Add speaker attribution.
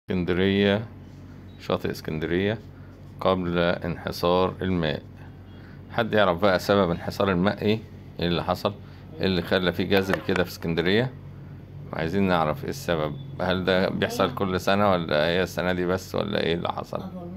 Speaker 1: اسكندرية شاطئ اسكندرية قبل انحسار الماء حد يعرف بقى سبب انحسار الماء ايه ايه اللي حصل ايه اللي خلى فيه جزر كده في اسكندرية عايزين نعرف ايه السبب هل ده بيحصل كل سنة ولا هي السنة دي بس ولا ايه اللي حصل
Speaker 2: هو